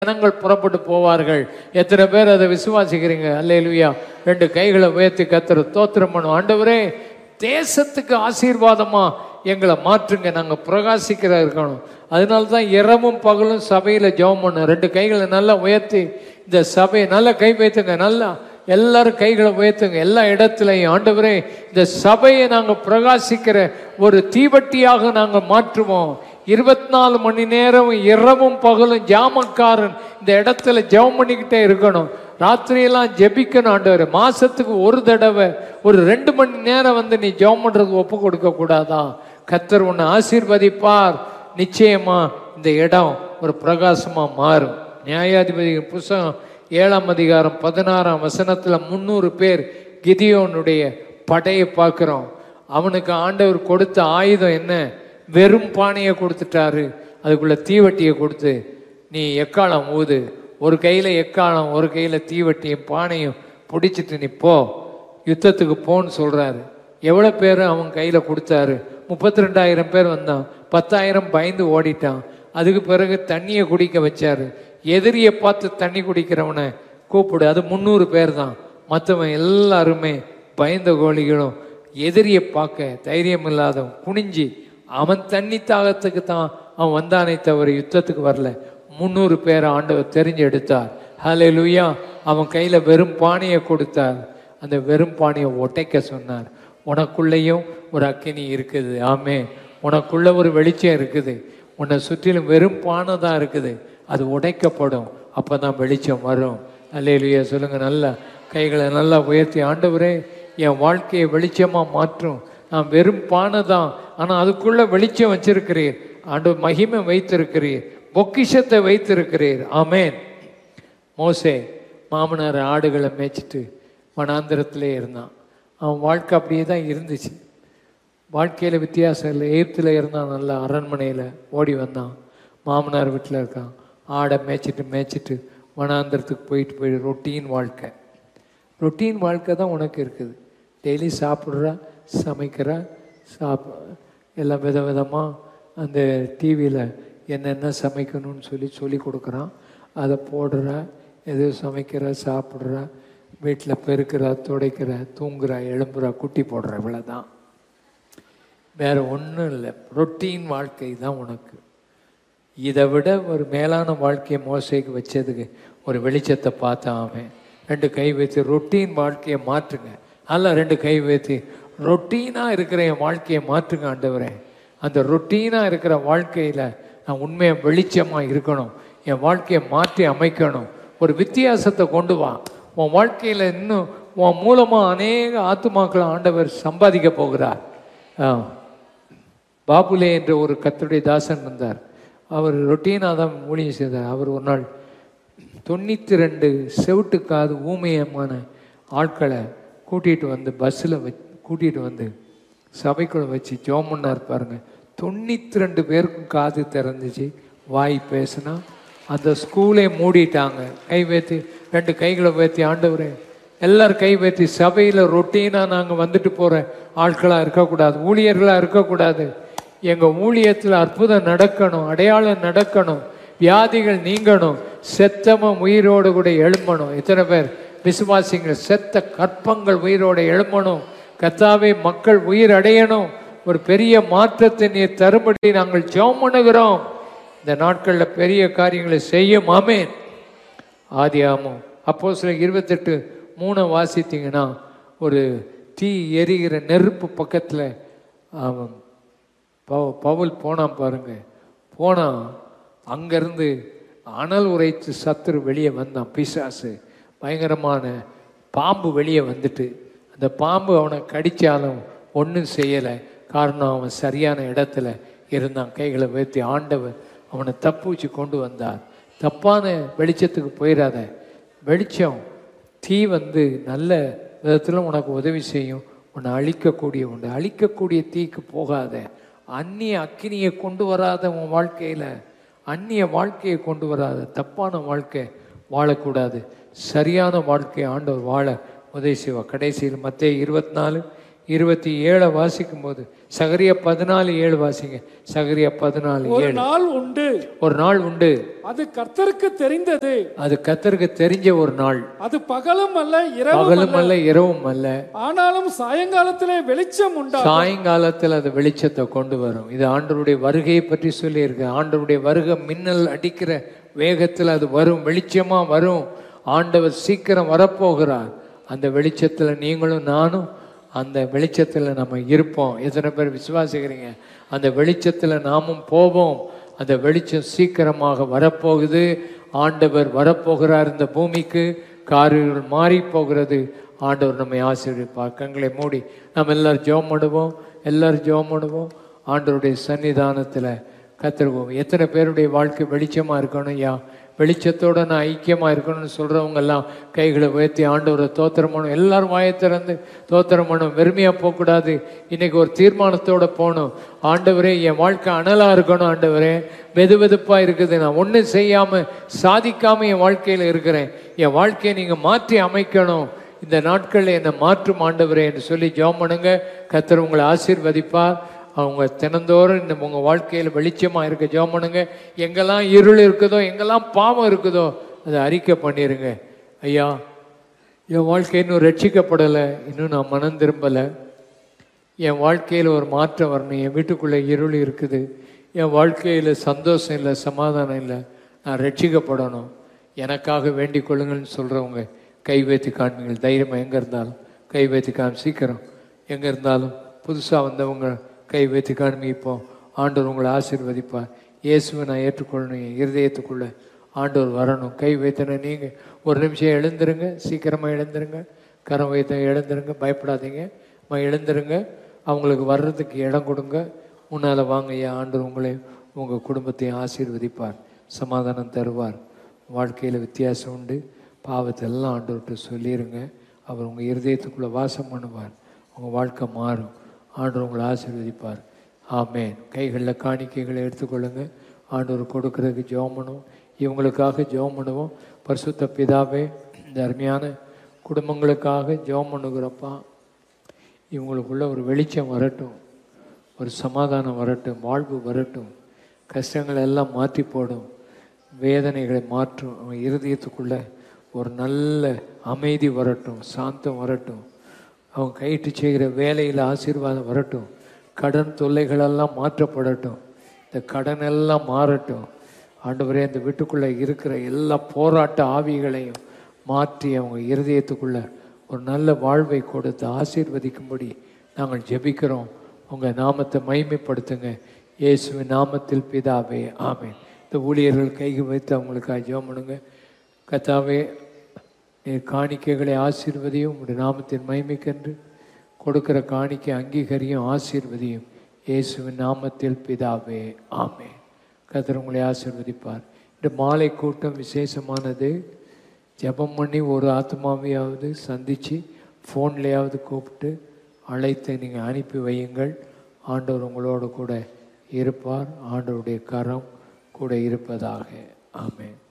ஜனங்கள் புறப்பட்டு போவார்கள் எத்தனை பேர் அதை விசுவாசிக்கிறீங்க அல்லேலுயா ரெண்டு கைகளை உயர்த்தி கத்துற தோத்திரம் பண்ணும் ஆண்டவரே தேசத்துக்கு ஆசீர்வாதமா எங்களை மாற்றுங்க நாங்க பிரகாசிக்கிற இருக்கணும் அதனால தான் இரவும் பகலும் சபையில ஜெபம் பண்ணோம் ரெண்டு கைகளை நல்லா உயர்த்தி இந்த சபையை நல்லா கை வைத்துங்க நல்லா எல்லாரும் கைகளை உயர்த்துங்க எல்லா இடத்துலையும் ஆண்டவரே இந்த சபையை நாங்க பிரகாசிக்கிற ஒரு தீவட்டியாக நாங்க மாற்றுவோம் இருபத்தி நாலு மணி நேரம் இரவும் பகலும் ஜாமக்காரன் இந்த இடத்துல ஜெபம் பண்ணிக்கிட்டே இருக்கணும் ராத்திரியெல்லாம் ஜெபிக்கணும் ஆண்டவர் மாசத்துக்கு ஒரு தடவை ஒரு ரெண்டு மணி நேரம் வந்து நீ ஜெபம் பண்றதுக்கு ஒப்பு கொடுக்க கூடாதா கத்தர் உன்னை ஆசீர்வதிப்பார் நிச்சயமா இந்த இடம் ஒரு பிரகாசமா மாறும் நியாயாதிபதி புஸ்தகம் ஏழாம் அதிகாரம் பதினாறாம் வசனத்துல முந்நூறு பேர் கிதியோனுடைய படையை பார்க்கிறோம் அவனுக்கு ஆண்டவர் கொடுத்த ஆயுதம் என்ன வெறும் பானையை கொடுத்துட்டாரு அதுக்குள்ள தீவட்டியை கொடுத்து நீ எக்காலம் ஊது ஒரு கையில எக்காலம் ஒரு கையில தீவட்டியும் பானையும் பிடிச்சிட்டு நீ போ யுத்தத்துக்கு போன்னு சொல்றாரு எவ்வளவு பேர் அவன் கையில கொடுத்தாரு முப்பத்தி ரெண்டாயிரம் பேர் வந்தான் பத்தாயிரம் பயந்து ஓடிட்டான் அதுக்கு பிறகு தண்ணியை குடிக்க வச்சாரு எதிரியை பார்த்து தண்ணி குடிக்கிறவனை கூப்பிடு அது முந்நூறு பேர் தான் மற்றவன் எல்லாருமே பயந்த கோழிகளும் எதிரியை பார்க்க தைரியம் இல்லாதவன் குனிஞ்சி அவன் தண்ணி தாகத்துக்கு தான் அவன் வந்தானே தவிர யுத்தத்துக்கு வரல முந்நூறு பேரை ஆண்டவர் தெரிஞ்சு எடுத்தார் ஹலே லுயா அவன் கையில வெறும் பானையை கொடுத்தார் அந்த வெறும் பானையை ஒட்டைக்க சொன்னார் உனக்குள்ளேயும் ஒரு அக்கினி இருக்குது ஆமே உனக்குள்ள ஒரு வெளிச்சம் இருக்குது உன்னை சுற்றிலும் வெறும் பானை தான் இருக்குது அது உடைக்கப்படும் அப்பதான் வெளிச்சம் வரும் அல்லேலுயா சொல்லுங்க நல்லா கைகளை நல்லா உயர்த்தி ஆண்டவரே என் வாழ்க்கையை வெளிச்சமா மாற்றும் நான் வெறும் பானை தான் ஆனா அதுக்குள்ள வெளிச்சம் வச்சிருக்கிறீர் ஆண்டு மகிமை வைத்திருக்கிறீர் பொக்கிஷத்தை வைத்திருக்கிறீர் ஆமேன் மோசே மாமனார் ஆடுகளை மேய்ச்சிட்டு வனாந்திரத்திலே இருந்தான் அவன் வாழ்க்கை அப்படியே தான் இருந்துச்சு வாழ்க்கையில் வித்தியாசம் இல்லை எகிப்தில் இருந்தான் நல்லா அரண்மனையில் ஓடி வந்தான் மாமனார் வீட்டில் இருக்கான் ஆடை மேய்ச்சிட்டு மேய்ச்சிட்டு வனாந்திரத்துக்கு போயிட்டு போயிட்டு ரொட்டீன் வாழ்க்கை ரொட்டீன் வாழ்க்கை தான் உனக்கு இருக்குது டெய்லி சாப்பிட்றா சமைக்கிறா சாப் எல்லாம் வித விதமாக அந்த டிவியில் என்னென்ன சமைக்கணும்னு சொல்லி சொல்லி கொடுக்குறான் அதை போடுறா எது சமைக்கிறா சாப்பிட்றா வீட்டில் பெருக்கிறா துடைக்கிறா தூங்குறா எழும்புறா குட்டி போடுறா இவ்வளோதான் வேற ஒன்றும் இல்லை ரொட்டீன் வாழ்க்கை தான் உனக்கு இதை விட ஒரு மேலான வாழ்க்கையை மோசைக்கு வச்சதுக்கு ஒரு வெளிச்சத்தை பார்த்தான் அவன் ரெண்டு கை வைத்து ரொட்டீன் வாழ்க்கையை மாற்றுங்க அல்ல ரெண்டு கை வைத்து ரொட்டீனாக இருக்கிற என் வாழ்க்கையை மாற்றுங்க ஆண்டவரே அந்த ரொட்டீனாக இருக்கிற வாழ்க்கையில் நான் உண்மையாக வெளிச்சமாக இருக்கணும் என் வாழ்க்கையை மாற்றி அமைக்கணும் ஒரு வித்தியாசத்தை கொண்டு வா உன் வாழ்க்கையில் இன்னும் உன் மூலமாக அநேக ஆத்துமாக்களை ஆண்டவர் சம்பாதிக்க போகிறார் ஆ பாபுலே என்ற ஒரு கத்தருடைய தாசன் வந்தார் அவர் ரொட்டீனாக தான் ஊழியம் செய்தார் அவர் ஒரு நாள் தொண்ணூற்றி ரெண்டு செவிட்டுக்காது ஊமையமான ஆட்களை கூட்டிகிட்டு வந்து பஸ்ஸில் வச் கூட்டிகிட்டு வந்து சபைக்குள்ள வச்சு ஜோம் பண்ணார் பாருங்க தொண்ணூற்றி ரெண்டு பேருக்கும் காது திறந்துச்சு வாய் பேசுனா அந்த ஸ்கூலே மூடிட்டாங்க கை வைத்து ரெண்டு கைகளை வைத்தி ஆண்டவரே எல்லாரும் கை வைத்தி சபையில் ரொட்டீனாக நாங்கள் வந்துட்டு போகிற ஆட்களாக இருக்கக்கூடாது ஊழியர்களாக இருக்கக்கூடாது எங்கள் ஊழியத்தில் அற்புதம் நடக்கணும் அடையாளம் நடக்கணும் வியாதிகள் நீங்கணும் செத்தம உயிரோடு கூட எழும்பணும் எத்தனை பேர் விசுவாசிங்கள் செத்த கற்பங்கள் உயிரோடு எழும்பணும் கத்தாவே மக்கள் உயிர் அடையணும் ஒரு பெரிய மாற்றத்தை நீ தரும்படி நாங்கள் ஜெபம் பண்ணுகிறோம் இந்த நாட்களில் பெரிய காரியங்களை செய்யும் ஆமேன் ஆதி ஆமம் அப்போ சில இருபத்தெட்டு மூணை வாசித்தீங்கன்னா ஒரு தீ எரிகிற நெருப்பு பக்கத்தில் அவன் பவு பவுல் போனான் பாருங்க போனான் அங்கேருந்து அனல் உரைத்து சத்துரு வெளியே வந்தான் பிசாசு பயங்கரமான பாம்பு வெளியே வந்துட்டு அந்த பாம்பு அவனை கடித்தாலும் ஒன்றும் செய்யலை காரணம் அவன் சரியான இடத்துல இருந்தான் கைகளை உயர்த்தி ஆண்டவர் அவனை தப்புச்சு கொண்டு வந்தார் தப்பான வெளிச்சத்துக்கு போயிடாத வெளிச்சம் தீ வந்து நல்ல விதத்தில் உனக்கு உதவி செய்யும் உன்னை அழிக்கக்கூடிய உன்னை அழிக்கக்கூடிய தீக்கு போகாத அந்நிய அக்கினியை கொண்டு வராத உன் வாழ்க்கையில் அந்நிய வாழ்க்கையை கொண்டு வராத தப்பான வாழ்க்கை வாழக்கூடாது சரியான வாழ்க்கை ஆண்டவர் வாழ உதவி செய்வா கடைசியில் மத்திய இருபத்தி நாலு இருபத்தி ஏழை வாசிக்கும் போது சகரிய பதினாலு ஏழு வாசிங்க சகரிய பதினாலு ஒரு ஏழு நாள் உண்டு ஒரு நாள் உண்டு அது கர்த்தருக்கு தெரிந்தது அது கத்தருக்கு தெரிஞ்ச ஒரு நாள் அது பகலும் அல்ல இரவும் பகலும் அல்ல இரவும் அல்ல ஆனாலும் சாயங்காலத்திலே வெளிச்சம் உண்டா சாயங்காலத்தில் அது வெளிச்சத்தை கொண்டு வரும் இது ஆண்டவருடைய வருகையை பற்றி சொல்லியிருக்கு ஆண்டவருடைய வருகை மின்னல் அடிக்கிற வேகத்தில் அது வரும் வெளிச்சமா வரும் ஆண்டவர் சீக்கிரம் வரப்போகிறார் அந்த வெளிச்சத்தில் நீங்களும் நானும் அந்த வெளிச்சத்தில் நம்ம இருப்போம் எத்தனை பேர் விசுவாசிக்கிறீங்க அந்த வெளிச்சத்தில் நாமும் போவோம் அந்த வெளிச்சம் சீக்கிரமாக வரப்போகுது ஆண்டவர் வரப்போகிறார் இந்த பூமிக்கு காரியங்கள் மாறி போகிறது ஆண்டவர் நம்மை ஆசீர்வதிப்பார் கண்களை மூடி நம்ம எல்லாரும் ஜெபம் பண்ணுவோம் எல்லாரும் ஜெபம் பண்ணுவோம் ஆண்டவருடைய சன்னிதானத்தில் கத்திருவோம் எத்தனை பேருடைய வாழ்க்கை வெளிச்சமாக இருக்கணும் ஐயா வெளிச்சத்தோட நான் ஐக்கியமாக இருக்கணும்னு சொல்கிறவங்க எல்லாம் கைகளை உயர்த்தி ஆண்டவரை தோத்திரம் பண்ணணும் எல்லாரும் வாயை திறந்து தோத்திரம் பண்ணணும் வெறுமையாக போகக்கூடாது இன்னைக்கு ஒரு தீர்மானத்தோட போகணும் ஆண்டவரே என் வாழ்க்கை அனலாக இருக்கணும் ஆண்டவரே வெது வெதுப்பாக இருக்குது நான் ஒன்றும் செய்யாமல் சாதிக்காமல் என் வாழ்க்கையில் இருக்கிறேன் என் வாழ்க்கையை நீங்கள் மாற்றி அமைக்கணும் இந்த நாட்களில் என்னை மாற்றும் ஆண்டவரே என்று சொல்லி ஜெபம் பண்ணுங்க கத்தர் உங்களை ஆசீர்வதிப்பார் அவங்க தினந்தோறும் இந்த உங்கள் வாழ்க்கையில் வெளிச்சமாக இருக்க ஜெபம் பண்ணுங்க எங்கெல்லாம் இருள் இருக்குதோ எங்கெல்லாம் பாவம் இருக்குதோ அதை அறிக்கை பண்ணிடுங்க ஐயா என் வாழ்க்கை இன்னும் ரட்சிக்கப்படலை இன்னும் நான் மனம் திரும்பலை என் வாழ்க்கையில் ஒரு மாற்றம் வரணும் என் வீட்டுக்குள்ளே இருள் இருக்குது என் வாழ்க்கையில் சந்தோஷம் இல்லை சமாதானம் இல்லை நான் ரட்சிக்கப்படணும் எனக்காக வேண்டிக் கொள்ளுங்கள்னு சொல்கிறவங்க கை வைத்து காண்பீங்கள் தைரியமாக எங்கே இருந்தாலும் கை வைத்து காமி சீக்கிரம் எங்கே இருந்தாலும் புதுசாக வந்தவங்க கை வைத்து காண்பிப்போம் ஆண்டவர் உங்களை ஆசீர்வதிப்பார் இயேசுவை நான் ஏற்றுக்கொள்ளணும் என் இருதயத்துக்குள்ளே ஆண்டவர் வரணும் கை வைத்தன நீங்கள் ஒரு நிமிஷம் எழுந்துருங்க சீக்கிரமாக எழுந்துருங்க கரம் வைத்த எழுந்துருங்க பயப்படாதீங்க அம்மா எழுந்துருங்க அவங்களுக்கு வர்றதுக்கு இடம் கொடுங்க முன்னால் வாங்க ஐயா ஆண்டவர் உங்களை உங்கள் குடும்பத்தையும் ஆசீர்வதிப்பார் சமாதானம் தருவார் வாழ்க்கையில் வித்தியாசம் உண்டு பாவத்தை எல்லாம் ஆண்டவர்கிட்ட சொல்லிடுங்க அவர் உங்கள் இருதயத்துக்குள்ளே வாசம் பண்ணுவார் உங்கள் வாழ்க்கை மாறும் ஆண்டவர் உங்களை ஆசீர்வதிப்பார் ஆமேன் கைகளில் காணிக்கைகளை எடுத்துக்கொள்ளுங்க ஆண்டவர் கொடுக்கறதுக்கு ஜெபம் பண்ணுவோம் இவங்களுக்காக ஜெபம் பண்ணுவோம் பரிசுத்த பிதாவே இந்த அருமையான குடும்பங்களுக்காக ஜெபம் பண்ணுகிறப்பா இவங்களுக்குள்ள ஒரு வெளிச்சம் வரட்டும் ஒரு சமாதானம் வரட்டும் வாழ்வு வரட்டும் கஷ்டங்களை எல்லாம் மாற்றி போடும் வேதனைகளை மாற்றும் அவங்க இருதயத்துக்குள்ள ஒரு நல்ல அமைதி வரட்டும் சாந்தம் வரட்டும் அவங்க கையிட்டு செய்கிற வேலையில் ஆசீர்வாதம் வரட்டும் கடன் தொல்லைகளெல்லாம் மாற்றப்படட்டும் இந்த கடன் எல்லாம் மாறட்டும் ஆண்டவரே இந்த வீட்டுக்குள்ளே இருக்கிற எல்லா போராட்ட ஆவிகளையும் மாற்றி அவங்க இருதயத்துக்குள்ள ஒரு நல்ல வாழ்வை கொடுத்து ஆசீர்வதிக்கும்படி நாங்கள் ஜெபிக்கிறோம் உங்கள் நாமத்தை மைமைப்படுத்துங்க இயேசுவின் நாமத்தில் பிதாவே ஆமென் இந்த ஊழியர்கள் கைகு வைத்து அவங்களுக்காக ஜெபம் பண்ணுங்க கத்தாவே நீர் காணிக்கைகளை ஆசீர்வதியும் உடைய நாமத்தின் மைமைக்கென்று கொடுக்கிற காணிக்கை அங்கீகரியும் ஆசீர்வதியும் இயேசுவின் நாமத்தில் பிதாவே ஆமென் கத்தர் உங்களை ஆசீர்வதிப்பார் இந்த மாலை கூட்டம் விசேஷமானது ஜெபம் பண்ணி ஒரு ஆத்மாவையாவது சந்தித்து ஃபோன்லேயாவது கூப்பிட்டு அழைத்து நீங்கள் அனுப்பி வையுங்கள் ஆண்டவர் உங்களோடு கூட இருப்பார் ஆண்டவருடைய கரம் கூட இருப்பதாக ஆமென்